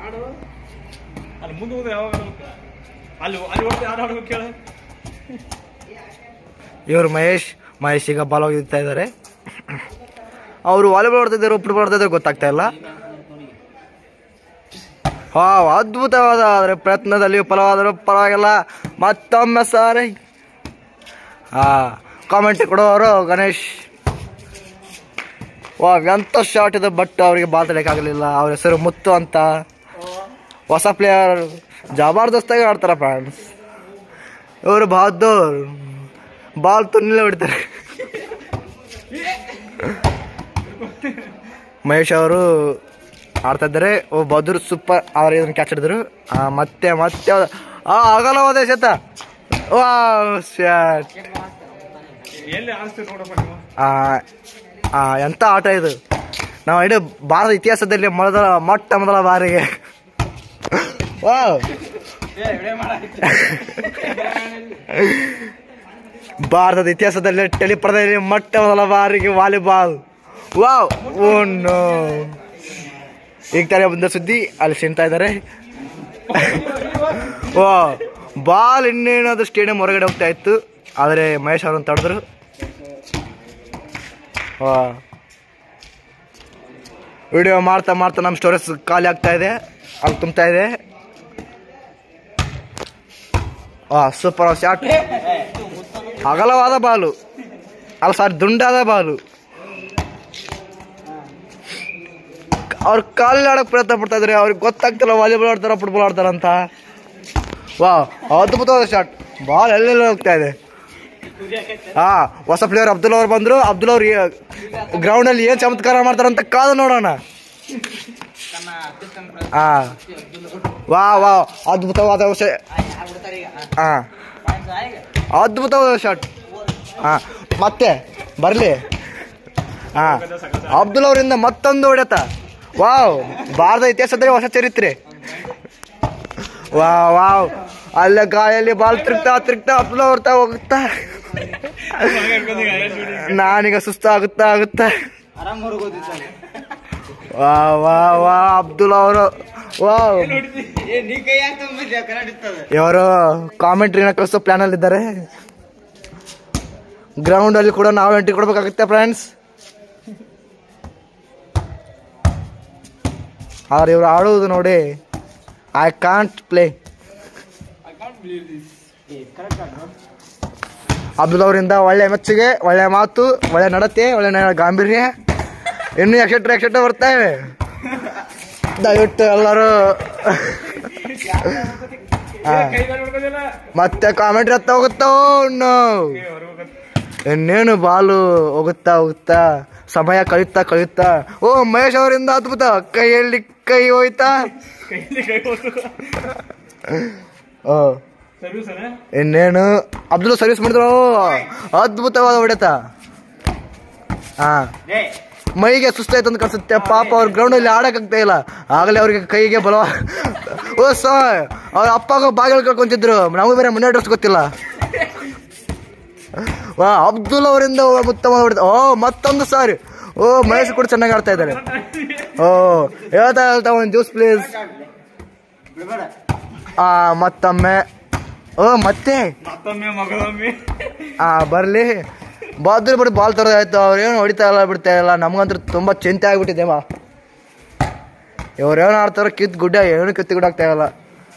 ಆಡು ಅಲ್ಲಿ ಮುಂದೆ ಹೋದ್ರೆ ಯಾವಾಗ ಅಲ್ಲಿ ಅಲ್ಲಿ ಹೋದ್ರೆ ಯಾರು ಆಡ್ಬೇಕು ಕೇಳ ಇವರು ಮಹೇಶ್ ಮಹೇಶ್ ಈಗ ಬಾಲ್ ಹೋಗಿರ್ತಾ ಇದ್ದಾರೆ ಅವರು ವಾಲಿಬಾಲ್ ಆಡ್ತಿದ್ದಾರೆ ಫುಟ್ಬಾಲ್ ಆಡ್ತಿದ್ದಾರೆ ಗೊತ್ತಾಗ್ತಾ ಇಲ್ಲ ಹಾ ಅದ್ಭುತವಾದ ಆದರೆ ಪ್ರಯತ್ನದಲ್ಲಿ ಫಲವಾದರೂ ಪರವಾಗಿಲ್ಲ ಮತ್ತೊಮ್ಮೆ ಸಾರಿ ಹಾ ಕಾಮೆಂಟ್ ಕೊಡೋರು ಗಣೇಶ್ ವಾ ಎಂತ ಶಾಟ್ ಇದೆ ಬಟ್ ಅವರಿಗೆ ಬಾಲ್ ತಡೆಯೋಕ್ಕಾಗಲಿಲ್ಲ ಅವ್ರ ಹೆಸರು ಮುತ್ತು ಅಂತ ಹೊಸ ಪ್ಲೇಯರ್ ಜಬರ್ದಸ್ತಾಗಿ ಆಡ್ತಾರ ಫ್ರೆಂಡ್ಸ್ ಇವರು ಬಹದ್ದೂರ್ ಬಾಲ್ ತುನ್ನಲೇ ಹೊಡಿತಾರೆ ಮಹೇಶ್ ಅವರು ಆಡ್ತಾ ಇದ್ದಾರೆ ಓ ಬಹದ್ದೂರ್ ಸೂಪರ್ ಅವ್ರು ಇದನ್ನು ಕ್ಯಾಚ್ ಹಿಡಿದ್ರು ಆ, ಮತ್ತೆ ಮತ್ತೆ ಆ ಆಗಲ್ಲ ಹೋದೆ ಶತ ವಾ ಶಾಟ್ ಎಲ್ಲಿ ಆಡ್ಸ್ತೀರಿ ನೋಡಪ್ಪ ನೀವು ಆ, ಆ, ಎಂತ ಆಟ ಇದು ನಾವು ಇಡೀ ಭಾರತ ಇತಿಹಾಸದಲ್ಲಿ ಮೊದಲ ಮೊಟ್ಟ ಮೊದಲ ಬಾರಿಗೆ ವಾವ್ ಭಾರತದ ಇತಿಹಾಸದಲ್ಲಿ ಟೆಲಿಪರದಲ್ಲಿ ಮೊಟ್ಟ ಮೊದಲ ಬಾರಿಗೆ ವಾಲಿಬಾಲ್ ವಾವ್ ಓ ನೋ ಈಗ ತಾನೇ ಬಂದ ಸುದ್ದಿ ಅಲ್ಲಿ ಸಿಂತಾ ಇದ್ದಾರೆ ವಾ ಬಾಲ್ ಇನ್ನೇನಾದ್ರು ಸ್ಟೇಡಿಯಂ ಹೊರಗಡೆ ಹೋಗ್ತಾ ಇತ್ತು ಆದರೆ ಮಹೇಶ್ ಅವರನ್ನು ತಡೆದ್ರು ವಾ ವಿಡಿಯೋ ಮಾಡ್ತಾ ಮಾಡ್ತಾ ನಮ್ಮ ಸ್ಟೋರೇಜ್ ಖಾಲಿ ಆಗ್ತಾ ಇದೆ ಅಲ್ಲಿ ತುಂಬ್ತಾ ಇದೆ ವಾ ಸೂಪರ್ ಶಾಟ್ ಅಗಲವಾದ ಬಾಲು ಅಲ್ಲ ಸಾರಿ ದುಂಡಾದ ಬಾಲು ಅವ್ರು ಕಾಲು ಆಡೋಕೆ ಪ್ರಯತ್ನ ಪಡ್ತಾ ಇದ್ದಾರೆ ಅವ್ರಿಗೆ ಗೊತ್ತಾಗ್ತಿಲ್ಲ ವಾಲಿಬಾಲ್ ಆಡ್ತಾರ ಫುಟ್ಬಾಲ್ ಆಡ್ತಾರ ಅಂತ ವಾ ಅದ್ಭುತವಾದ ಶಾಟ್ ಬಾಲ್ ಎಲ್ಲೆಲ್ಲ ಹೋಗ್ತಾ ಇದೆ ಹಾ ಹೊಸ ಪ್ಲೇಯರ್ ಅಬ್ದುಲ್ ಅವ್ರು ಬಂದ್ರು ಅಬ್ದುಲ್ ಅವ್ರು ಗ್ರೌಂಡ್ ಅಲ್ಲಿ ಏನ್ ಚಮತ್ಕಾರ ಮಾಡ್ತಾರಂತ ಕಾದು ನೋಡೋಣ ಹಾ ವಾ ವಾ ಅದ್ಭುತವಾದ ವಿಷಯ ಹಾ ಅದ್ಭುತವಾದ ಶಾಟ್ ಹಾ ಮತ್ತೆ ಬರ್ಲಿ ಹಾ ಅಬ್ದುಲ್ ಅವರಿಂದ ಮತ್ತೊಂದು ಹೊಡೆತ ವಾವ್ ಭಾರತ ಇತಿಹಾಸದಲ್ಲಿ ಹೊಸ ಚರಿತ್ರೆ ವಾ ವಾವ್ ಅಲ್ಲೇ ಗಾಯಲ್ಲಿ ಬಾಲ್ ತಿರುಗ್ತಾ ತಿರುಗ್ತಾ ಅಬ್ದುಲ್ ಅವ್ರ ಹೋಗುತ್ತಾ ನಾನೀಗ ಸುಸ್ತಾಗುತ್ತಾ ಆಗುತ್ತಾ ವಾ ವಾ ವಾ ಅಬ್ದುಲ್ ಅವರು ವಾ ಇವರು ಕಾಮೆಂಟ್ರಿನ ಕಳಿಸೋ ಪ್ಲಾನ್ ಅಲ್ಲಿ ಇದ್ದಾರೆ ಗ್ರೌಂಡ್ ಅಲ್ಲಿ ಕೂಡ ನಾವು ಎಂಟ್ರಿ ಕೊಡ್ಬೇಕಾಗುತ್ತೆ ಫ್ರೆಂಡ್ಸ್ ಆದ್ರೆ ಇವ್ರು ಆಡೋದು ನೋಡಿ ಐ ಕಾಂಟ್ ಪ್ಲೇ ಅಬ್ದುಲ್ ಅವರಿಂದ ಒಳ್ಳೆ ಮೆಚ್ಚುಗೆ ಒಳ್ಳೆ ಮಾತು ಒಳ್ಳೆ ನಡತೆ ಒಳ್ಳೆ ನ- ಗಾಂಭೀರ್ಯ ಇನ್ನು ಎಕ್ಷೆಟ್ರೆ ಎಕ್ಷೆಟ್ರೆ ಬರ್ತಾವೆ ದಯವಿಟ್ಟು ಎಲ್ಲರೂ ಹಾ. ಮತ್ತೆ ಕಾಮೆಂಟ್ರಿ ಹತ್ತ ಹೋಗುತ್ತೋ ನೋ ಇನ್ನೇನು ಬಾಲು ಹೋಗುತ್ತಾ ಹೋಗುತ್ತಾ ಸಮಯ ಕಳೆಯುತ್ತಾ ಕಳೆಯುತ್ತಾ ಓ ಮಹೇಶ್ ಅವರಿಂದ ಅದ್ಭುತ ಕೈಯಲ್ಲಿ ಕೈ ಹೋಯ್ತಾ ಕೈಲಿ ಕೈ ಹೋತು ಓ ಸರ್ವಿಸ್ ಅನ್ನ ಇನ್ನೇನು ಅಬ್ದುಲ್ ಸರ್ವಿಸ್ ಮಾಡಿದ್ರು ಅದ್ಭುತವಾದ ಹೊಡೆತ ಹಾ ಮೈಗೆ ಸುಸ್ತಾಯ್ತು ಅಂತ ಕಾಣಿಸುತ್ತೆ ಪಾಪ ಅವ್ರ ಗ್ರೌಂಡ್ ಅಲ್ಲಿ ಆಡಕ್ಕಾಗ್ತಾ ಇಲ್ಲ ಆಗಲೇ ಅವ್ರಿಗೆ ಕೈಗೆ ಬಲವ ಓ ಸ ಅವ್ರ ಅಪ್ಪಾಗ ಬಾಗಿಲು ಕಳ್ಕೊಂತಿದ್ರು ನಮಗೂ ಬೇರೆ ಮನೆ ಅಡ್ರೆಸ್ ಗೊತ್ತಿಲ್ಲ ವಾ ಅಬ್ದುಲ್ ಅವರಿಂದ ಉತ್ತಮ ಹೊಡೆದ ಓ ಮತ್ತೊಂದು ಸಾರಿ ಓ ಮಹೇಶ್ ಕೂಡ ಚೆನ್ನಾಗಿ ಆಡ್ತಾ ಇದ್ದಾರೆ ಓ ಹೇಳ್ತಾ ಹೇಳ್ತಾ ಒಂದು ಜ್ಯೂಸ್ ಪ್ಲೀಸ್ ಆ ಮತ್ತೊಮ್ಮೆ ಓ ಮತ್ತೆ ಮತ್ತೊಮ್ಮೆ ಮಗಳೊಮ್ಮೆ ಆ ಬರ್ಲಿ ಬಾದ್ರ ಬಿಟ್ಟು ಬಾಲ್ ತರೋದಾಯ್ತು ಅವ್ರೇನು ಹೊಡಿತಾ ಇಲ್ಲ ಬಿಡ್ತಾ ಇಲ್ಲ ನಮ್ಗಂತೂ ತುಂಬಾ ಚಿಂತೆ ಆಗ್ಬಿಟ್ಟಿದೆ ಮಾ ಇವ್ರೇನು ಆಡ್ತಾರೋ ಕಿತ್ ಗುಡ್ಡ ಏನು ಕಿತ್ತು ಗುಡ್ಡ ಆಗ್ತಾ ಇಲ್ಲ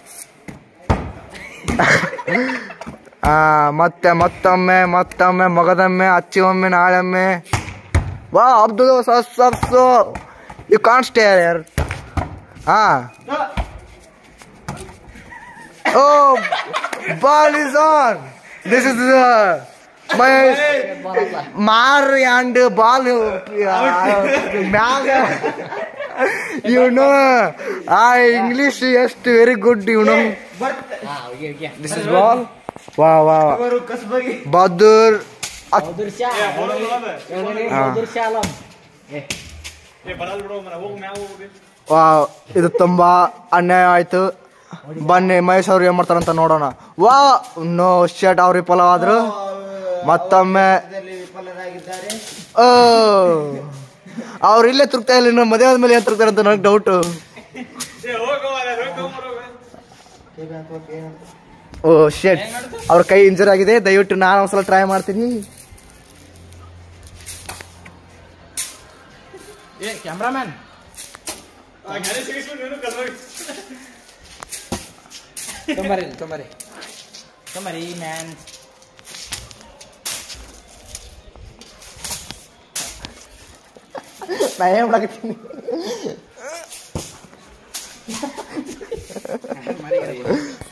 ಆ ಮತ್ತೆ ಮತ್ತೊಮ್ಮೆ ಮತ್ತೊಮ್ಮೆ ಮಗದೊಮ್ಮೆ ಅಚ್ಚಿ ಒಮ್ಮೆ ನಾಳೆಮ್ಮೆ ವಾ ಅಬ್ದುಲ್ ಸಬ್ಸು ಯು ಕಾನ್ ಸ್ಟೇ ಯಾರ್ ಹಾ oh ball is on this is my ಮಾರ್ ಅಂಡ್ ಬಾಲ್ ಮ್ಯಾಗ ಯು ನೋ ಆ ಇಂಗ್ಲಿಷ್ ಎಷ್ಟು very good you know this is ball ವಾ ವಾ ಬಹದ್ದೂರ್ ಏ ಬರಲ್ಲ ಬಿಡು ಮರ ಹೋಗ್ ಮ್ಯಾಗ ಹೋಗಿ ವಾ ಇದು ತುಂಬಾ ಅನ್ಯಾಯ ಆಯ್ತು ಬನ್ನಿ ಮಹೇಶ್ ಅವ್ರು ಏನ್ ಮಾಡ್ತಾರಂತ ನೋಡೋಣ ವಾ ನೋ ಶರ್ಟ್ ಅವ್ರು ವಿಫಲವಾದ್ರು ಮತ್ತೊಮ್ಮೆ ಓ ಅವ್ರು ಇಲ್ಲೇ ತುರ್ತಾ ಇಲ್ಲ ಇನ್ನು ಮದುವೆ ಆದ್ಮೇಲೆ ಏನ್ ತುರ್ತಾರೆ ಅಂತ ನನಗೆ ಡೌಟು ಏ ಹೋಗೋ ಮಾರ್ರೆ, ಓ ಶೇಟ್ ಅವ್ರ ಕೈ ಇಂಜರ್ ಆಗಿದೆ ದಯವಿಟ್ಟು ನಾನು ಒಂದ್ಸಲ ಟ್ರೈ ಮಾಡ್ತೀನಿ ಏ ಕ್ಯಾಮ್ರಾಮ್ಯಾನ್ ಆ ಗಾಡಿ ಸಿಗಿಸ್ಬಿಟ್ಟು ನೀನು ಕಲ್ರೋಗಿ. ತೊಂಬರಿ ತೊಂಬರಿ ತೊಂಬರಿ ಮ್ಯಾನ್ ನಾ ಏನ್ ಮಾಡಕತ್ತೀನಿ ಮರಿ